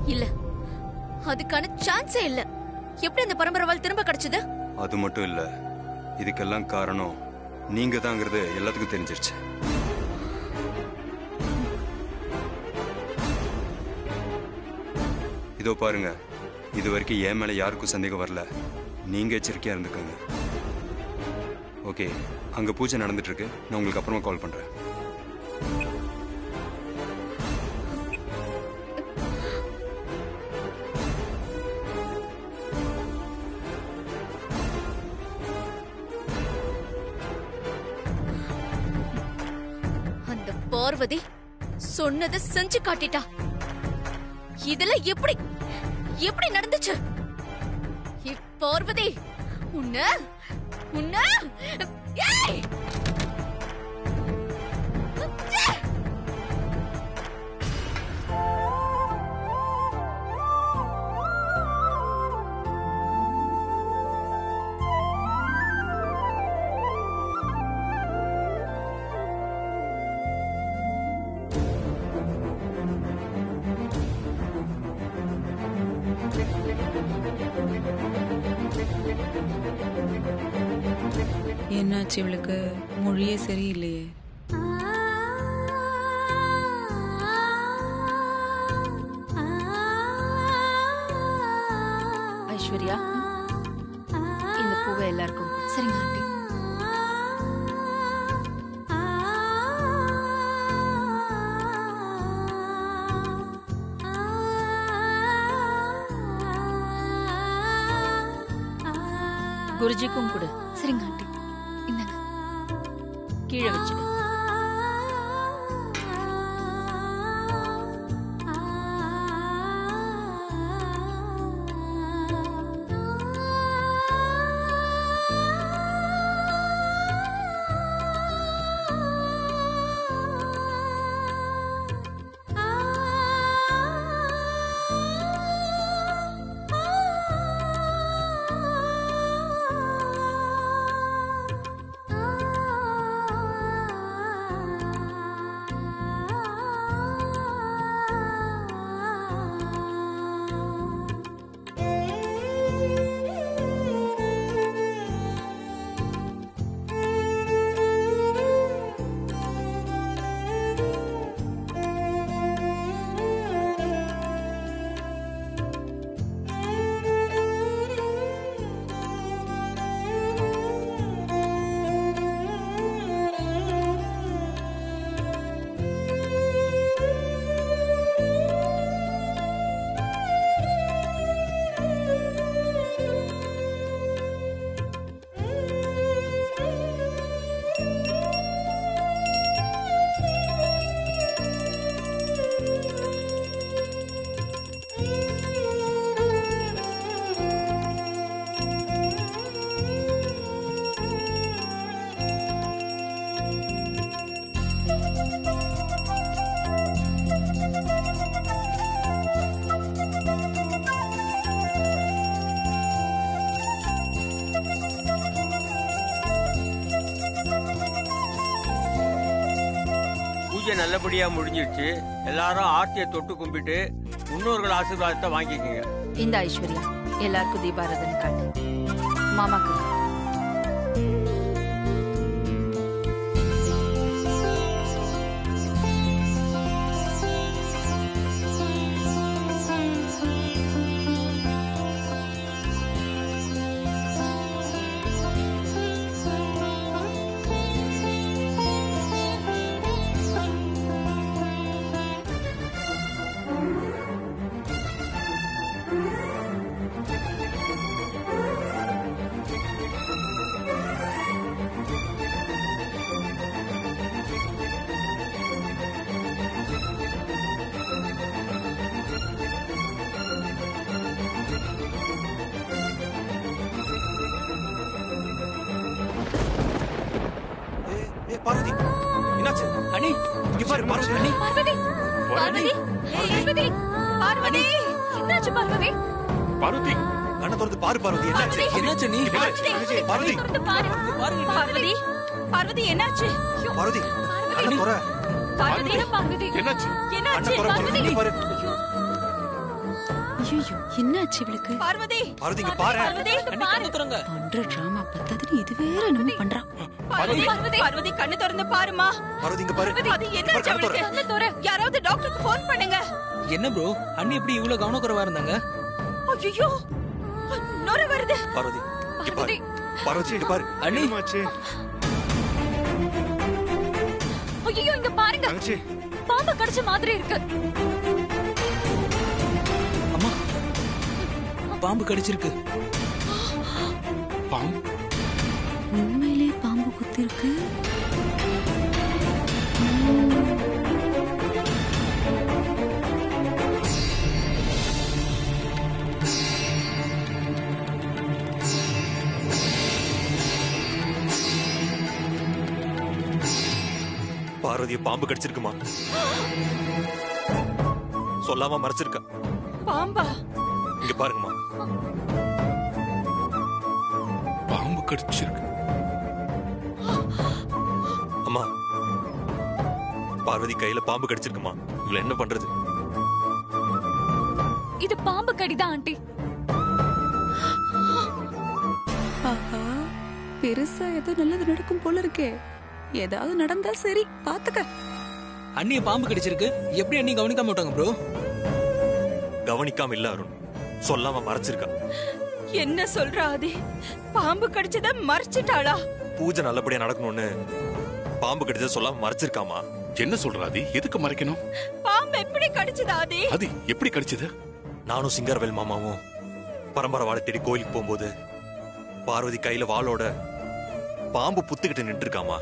இல்ல அதுக்கான சான்ஸே இல்ல எப்படி அந்த பரம்பரைவால் திரும்ப கிடைச்சது அது மட்டும் இல்ல இதுக்கெல்லாம் காரணம் நீங்க தாங்கிறது எல்லாத்துக்கும் தெரிஞ்சிருச்சு இதோ பாருங்க இது வரைக்கும் என் மேல யாருக்கும் சந்தேகம் வரல நீங்க எச்சரிக்கையா இருந்துக்கோங்க ஓகே அங்க பூஜை நடந்துட்டு இருக்கு நான் உங்களுக்கு அப்புறமா கால் பண்றேன் அந்த பார்வதி சொன்னதை செஞ்சு காட்டிட்டா இதெல்லாம் எப்படி எப்படி நடந்துச்சு இ- பார்வதி உன்ன உன்ன ஏய்! என்னாச்சு இவளுக்கு மொழியே சரியில்லையே ஐஸ்வர்யா இந்த பூவை எல்லாருக்கும் கொடு. சரிங்க ஆண்டி குருஜிக்கும் கொடு சரிங்க ஆண்டி இந்தாங்க கீழே வச்சிடு பூஜை நல்லபடியா முடிஞ்சிருச்சு எல்லாரும் ஆர்த்தியை தொட்டு கும்பிட்டு முன்னோர்கள் ஆசீர்வாதத்தை வாங்கிக்கோங்க இந்த ஐஸ்வர்யா எல்லாருக்கும் தீபாராதனை காட்டு மாமாக்கு காட்டு. ஏ பார்வதி என்னாச்சு அண்ணி இங்க பாரு பார்வதி அண்ணி பார்வதி பார்வதி பார்வதி பார்வதி என்னாச்சு பார்வதி பார்வதி கண்ணை திறந்து பாரு பார்வதி என்னாச்சு என்னாச்சு நீ என்னாச்சு? பார்வதி வந்து பாரு பார்வதி பார்வதி என்னாச்சு ஐயோ, பார்வதி கண்ணை திற பார்வதி பார்வதி என்னாச்சு கண்ணை என்னாச்சு திற பார்வதி பார்வதி பாரு ஐயோ என்னாச்சு இவளுக்கு பார்வதி பார்வதி இங்க பாரு பார்வதி அண்ணி கண்ணு திறங்க பண்ற டிராமா பத்தாதுன்னு இது வேற என்னமோ பண்றா பார்வதி பார்வதி பார்வதி கண்ணு திறந்து பாருமா பார்வதி இங்க பாரு அது என்ன பாரு, கண்ணை அவளுக்கு கண்ணு திற யாராவது டாக்டருக்கு ஃபோன் பண்ணுங்க என்ன ப்ரோ அண்ணி எப்படி இவ்வளவு கவனக்குறைவா இருந்தாங்க ஐயோ நொர வருது பார்வதி இங்க பாரு பார்வதி இங்க பாரு அண்ணி ஐயோ இங்க பாருங்க தங்கச்சி பாம்பு கடிச்ச மாதிரி இருக்கு அம்மா பாம்பு கடிச்சிருக்கு பாம் உண்மையிலே பாம்பு குத்திருக்கு பார்வதிய பாம்பு கடிச்சிருக்குமா சொல்லாம மறைச்சிருக்கா பாம்பா இங்க பாருங்கம்மா பாம்பு கடிச்சிருக்கு அம்மா பார்வதி கையில பாம்பு கடிச்சிருக்குமா இவள என்ன பண்றது இது பாம்பு கடிதான் ஆண்டி ஆஹா பெருசா ஏதோ நல்லது நடக்கும் போல இருக்கே ஏதாவது நடந்தா சரி பாத்துக்க அண்ணிய பாம்பு கடிச்சிருக்கு எப்படி அண்ணி கவனிக்காம விட்டாங்க ப்ரோ கவனிக்காம இல்ல அருண் சொல்லாம மறைச்சிருக்கா என்ன சொல்ற ஆதி பாம்பு கடிச்சத மறைச்சிட்டாளா பூஜை நல்லபடியா நடக்கணும்னு பாம்பு கடிச்சத சொல்லாம மறைச்சிருக்காமா என்ன சொல்றாதி எதுக்கு மறைக்கணும் பாம்பு எப்படி கடிச்சது ஆதி அது எப்படி கடிச்சது நானும் சிங்காரவேல் மாமாவும் பரம்பரை வாழை தேடி கோயிலுக்கு போகும்போது பார்வதி கையில வாளோட பாம்பு புத்துக்கிட்டு நின்று இருக்காமா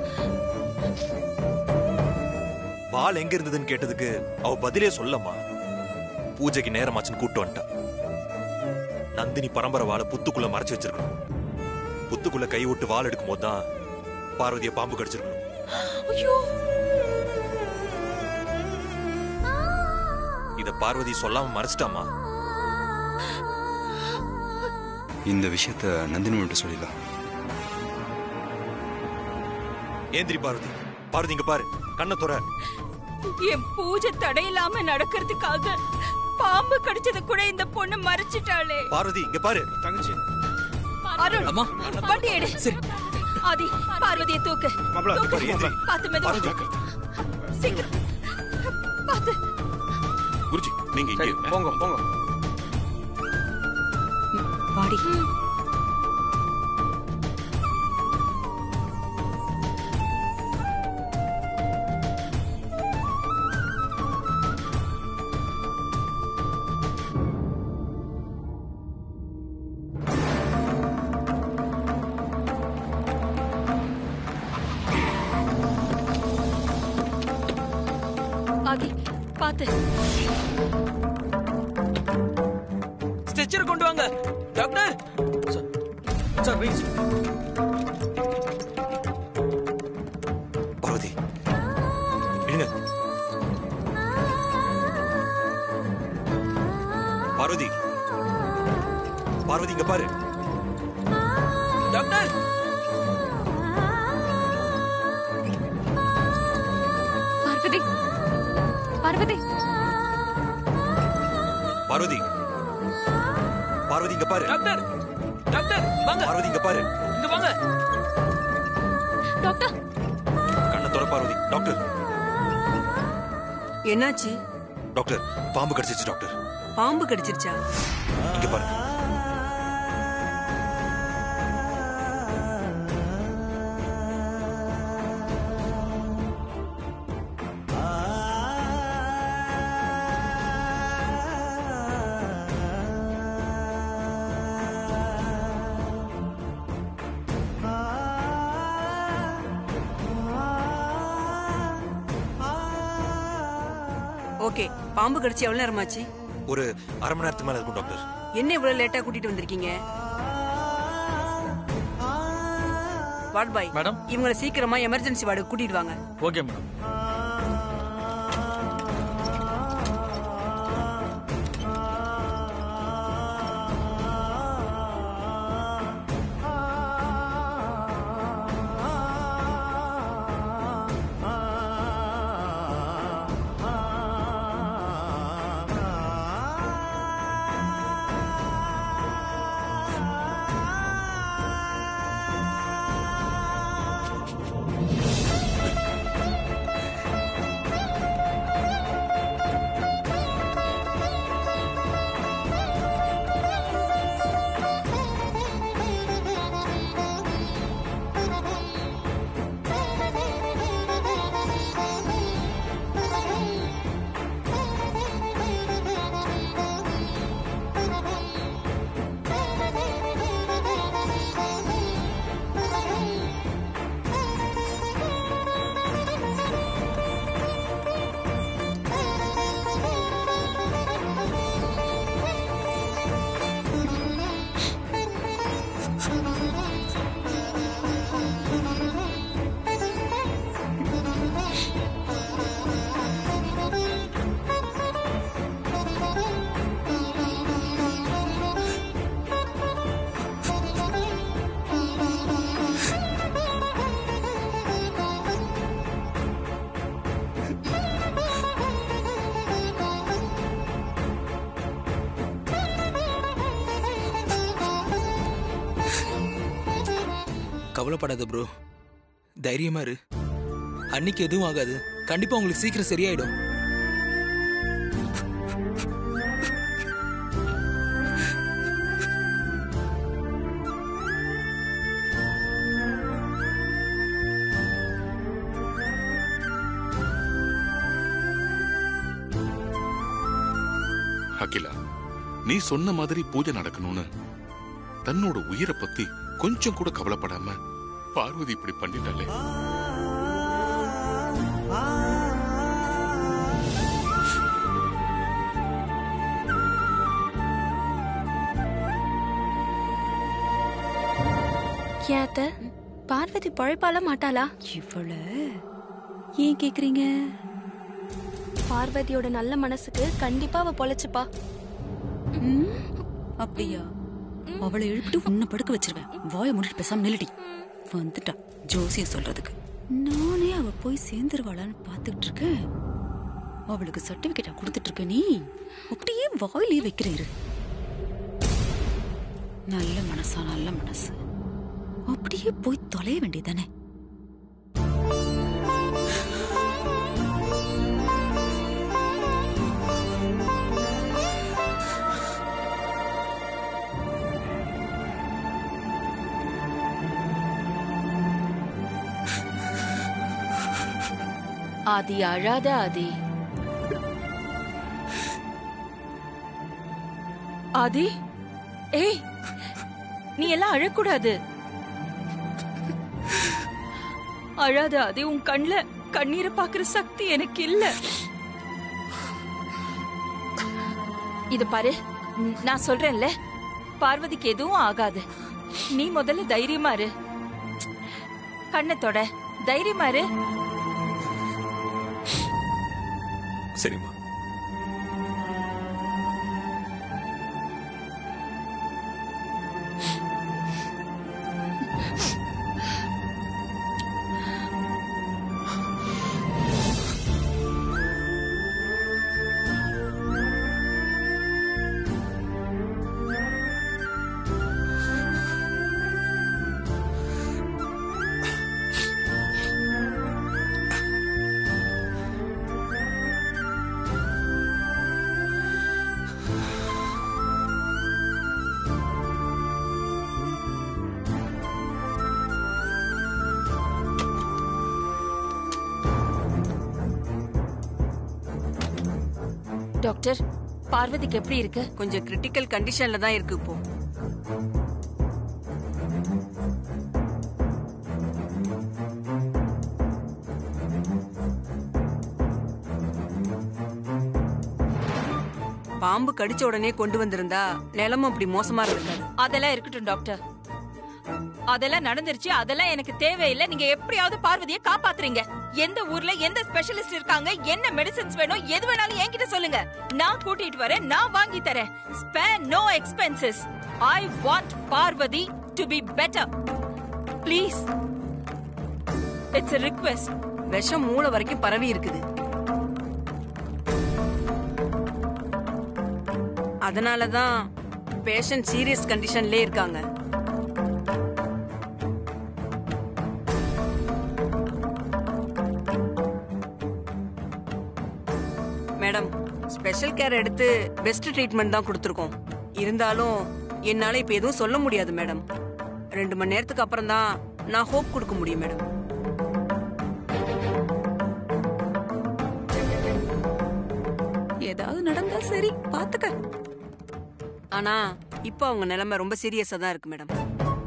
வாள் எங்க இருந்ததுன்னு கேட்டதுக்கு அவ பதிலே சொல்லம்மா பூஜைக்கு நேரமாச்சுன்னு கூட்டு வந்துட்டா நந்தினி பரம்பரை வாழை புத்துக்குள்ள மறைச்சு வச்சிருக்கணும் புத்துக்குள்ள கை விட்டு வாள் எடுக்கும் போதுதான் பார்வதிய பாம்பு கடிச்சிருக்கணும் ஐயோ இத பார்வதி சொல்லாம மறைச்சிட்டாமா இந்த விஷயத்த நந்தினி மட்டும் சொல்லிடலாம் ஏந்திரி பார்வதி பார்வதி இங்க பாரு கண்ணை துற என் பூஜை தடையில்லாம நடக்கிறதுக்காக பாம்பு கடிச்சத கூட இந்த பொண்ணு மறைச்சிட்டாளே பார்வதி இங்க பாரு தங்கச்சி அருண் அம்மா. வண்டி எடு சரி ஆதி பார்வதியை தூக்கு மாப்பிள, தூக்கு. பாரு, ஏந்திரி. பார்த்து மெதுவா பார்வதி. சீக்கிரம் பார்த்து குருஜி நீங்க இங்கே சரி இருங்க. போங்க போங்க வாடி ஆதி பார்த்து ஸ்ட்ரெச்சர் கொண்டு வாங்க doctor sir, sir wait Parvathi இருங்க பார்வதி பார்வதி இங்க பாரு டாக்டர் பார்வதி பார்வதி பார்வதி பார்வதி இங்க பாரு டாக்டர் டாக்டர் வாங்க பார்வதி இங்க பாரு இங்க வாங்க டாக்டர் கண்ணை துற பார்வதி டாக்டர் என்னாச்சு டாக்டர் பாம்பு கடிச்சிச்சு டாக்டர் பாம்பு கடிச்சிருச்சா இங்க பாருங்க ஓகே பாம்பு கடிச்சு எவ்வளவு நேரமாச்சு ஒரு அரை மணி நேரத்துக்கு மேல இருக்கும் டாக்டர் என்ன இவ்வளவு லேட்டா கூட்டிட்டு வந்திருக்கீங்க வார்ட் பாய் மேடம் இவங்களை சீக்கிரமா எமர்ஜென்சி வார்டுக்கு கூட்டிட்டு வாங்க ஓகே மேடம் கவலைப்படாத ப்ரோ தைரியமா இரு அன்னைக்கு எதுவும் ஆகாது கண்டிப்பா உங்களுக்கு சீக்கிரம் சரியாயிடும் அகிலா நீ சொன்ன மாதிரி பூஜை நடக்கணும்னு தன்னோட உயிரை பத்தி கொஞ்சம் கூட கவலைப்படாம பார்வதி இப்படி பண்ணிட்டாலே ஏன் அத்தை பார்வதி பழைப்பால மாட்டாளா இவள ஏன் கேக்குறீங்க பார்வதியோட நல்ல மனசுக்கு கண்டிப்பா அவ பொழைச்சுப்பா ம், அப்படியா அவளை எழுப்பிட்டு உன்னை படுக்க வச்சிருவேன் வாய முடிட்டு பேசாம நில்லடி வந்துட்டா ஜோசிய சொல்றதுக்கு நானே அவ போய் சேர்ந்துருவாளான்னு பாத்துக்கிட்டு இருக்கேன் அவளுக்கு சர்டிபிகேட்டா கொடுத்துட்டு இருக்க நீ அப்படியே வாயிலே வைக்கிற இரு நல்ல மனசா நல்ல மனசு அப்படியே போய் தொலைய வேண்டியதானே ஆதி அழாத ஆதி ஆதி ஏய் நீ எல்லாம் அழக்கூடாது அழாத ஆதி உன் கண்ணுல கண்ணீரை பாக்குற சக்தி எனக்கு இல்ல இது பாரு ம், நான் சொல்றேன்ல பார்வதிக்கு எதுவும் ஆகாது நீ முதல்ல தைரியமா இரு கண்ணத்தோட தைரியமா இரு சரிம்மா டாக்டர் பார்வதிக்கு எப்படி இருக்கு கொஞ்சம் கிரிட்டிக்கல் கண்டிஷன்ல தான் இருக்கு இப்போ பாம்பு கடிச்ச உடனே கொண்டு வந்திருந்தா நிலமும் அப்படி மோசமா இருந்திருக்காது அதெல்லாம் இருக்கட்டும் டாக்டர் அதெல்லாம் நடந்துருச்சு அதெல்லாம் எனக்கு தேவையில்லை நீங்க எப்படியாவது பார்வதியை காப்பாத்துறீங்க எந்த ஊர்ல எந்த ஸ்பெஷலிஸ்ட் இருக்காங்க என்ன மெடிசன்ஸ் வேணும் எது வேணாலும் என்கிட்ட சொல்லுங்க நான் கூட்டிட்டு வரேன் நான் வாங்கி தரேன் spare no expenses I want Parvathi to be better please it's a request விஷம் மூளை வரைக்கும் பரவி இருக்குது அதனாலதான் பேஷண்ட் சீரியஸ் கண்டிஷன்லயே இருக்காங்க மேடம் ஸ்பெஷல் கேர் எடுத்து பெஸ்ட் ட்ரீட்மெண்ட் தான் கொடுத்துருக்கோம் இருந்தாலும் என்னால இப்ப எதுவும் சொல்ல முடியாது மேடம் ரெண்டு மணி நேரத்துக்கு அப்புறம் தான் நான் ஹோப் கொடுக்க முடியும் மேடம் ஏதாவது நடந்தா சரி பாத்துக்க ஆனா இப்போ அவங்க நிலைமை ரொம்ப சீரியஸா தான் இருக்கு மேடம்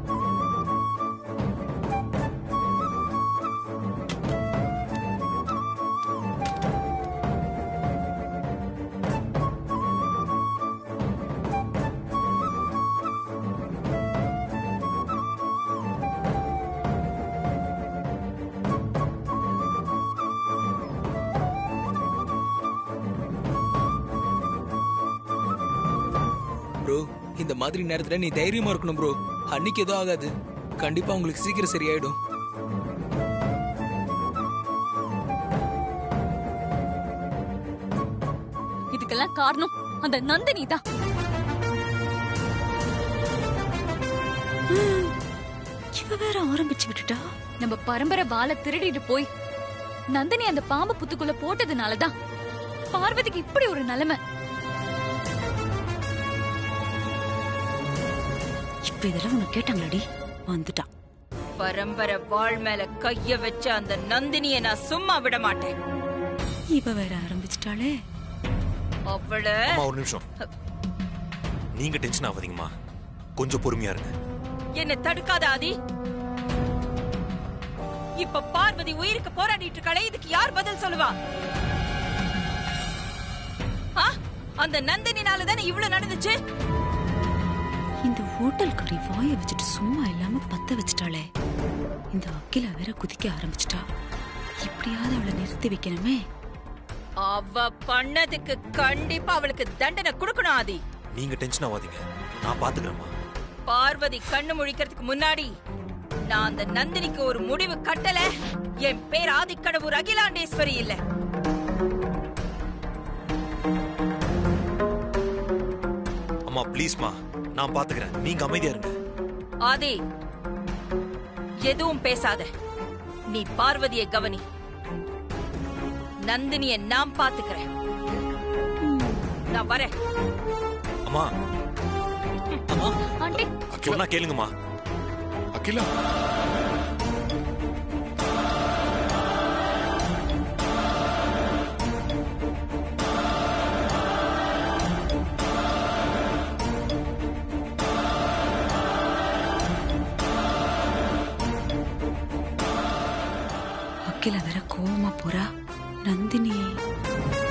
ப்ரோ இந்த மாதிரி நேரத்துல நீ தைரியமா இருக்கணும் ப்ரோ அன்னைக்கு எதுவும் ஆகாது கண்டிப்பா உங்களுக்கு சீக்கிரம் சரியாயிடும் இதுக்கெல்லாம் காரணம் அந்த நந்தினி தான் இவ வேற ஆரம்பிச்சு விட்டுட்டா நம்ம பரம்பரை வாளை திருடிட்டு போய் நந்தினி அந்த பாம்பு புத்துக்குள்ள போட்டதுனாலதான் பார்வதிக்கு இப்படி ஒரு நிலைமை இப்ப இதெல்லாம் உனக்கு கேட்டாங்களாடி வந்துட்டான் பரம்பரை வாழ் மேல கைய வச்ச அந்த நந்தினிய நான் சும்மா விட மாட்டேன் இவ வேற ஆரம்பிச்சிட்டாளே அவள அம்மா ஒரு நிமிஷம் நீங்க டென்ஷன் ஆகாதீங்கம்மா கொஞ்சம் பொறுமையா இருங்க என்ன தடுக்காத ஆதி இப்ப பார்வதி உயிருக்கு போராடிட்டு இருக்காளே இதுக்கு யார் பதில் சொல்லுவா ஆ? அந்த நந்தினினால தானே இவ்வளவு நடந்துச்சு இந்த ஹோட்டல்காரி வாயை வச்சுட்டு சும்மா இல்லாம பத்த வச்சுட்டாளே இந்த அக்கிலா வேற குதிக்க ஆரம்பிச்சிட்டா இப்படியாவது அவளை நிறுத்தி வைக்கணுமே அவ பண்ணதுக்கு கண்டிப்பா அவளுக்கு தண்டனை கொடுக்கணும் ஆதி நீங்க டென்ஷன் ஆகாதீங்க நான் பாத்துக்கிறேம்மா பார்வதி கண்ணு முழிக்கிறதுக்கு முன்னாடி நான் அந்த நந்தினிக்கு ஒரு முடிவு கட்டல என் பேர் ஆதிக்கடவுர் அகிலாண்டேஸ்வரி இல்ல அம்மா ப்ளீஸ்மா நான் பாத்துக்கிறேன் நீங்க அமைதியா இருங்க ஆதி எதுவும் பேசாத நீ பார்வதியை கவனி நந்தினிய நான் பாத்துக்கிறேன் நான் வரேன் அம்மா ஆண்டி சொன்னா கேளுங்கம்மா அகிலா அக்கிலா வேற கோவமா போறா நந்தினி